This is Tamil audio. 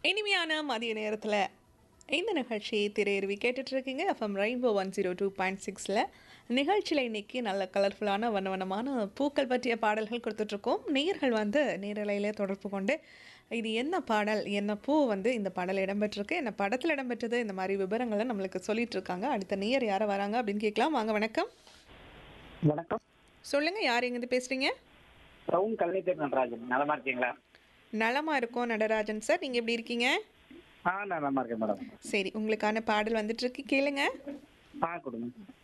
இனிமையான மதிய நேரத்தில் இந்த நிகழ்ச்சி திரையருவி கேட்டுட்ருக்கீங்க FM rainbow one zero two point சிக்ஸில் நிகழ்ச்சியில் இன்னைக்கு நல்ல கலர்ஃபுல்லான வண்ண வண்ணமான பூக்கள் பற்றிய பாடல்கள் கொடுத்துட்ருக்கோம் நேயர்கள் வந்து நேரலையிலே தொடர்பு கொண்டு இது என்ன பாடல் என்ன பூ வந்து இந்த பாடல் இடம்பெற்றிருக்கு என்ன படத்தில் இடம்பெற்றது இந்த மாதிரி விவரங்களை நம்மளுக்கு சொல்லிட்டு இருக்காங்க அடுத்த நேயர் யாரை வராங்க அப்படின்னு கேட்கலாம் வாங்க வணக்கம் வணக்கம் சொல்லுங்கள் யார் எங்கேருந்து பேசுகிறீங்க டவுன் கல்வித்தேர் நடராஜன் நலமா இருக்கீங்களா நலமா இருக்கோம் நடராஜன் சார் நீங்கள் எப்படி இருக்கீங்க ஆ நான் நலமா இருக்கேன் மேடம் சரி உங்களுக்கான பாடல் வந்துட்டு இருக்கு கேளுங்க ஆ கொடுங்க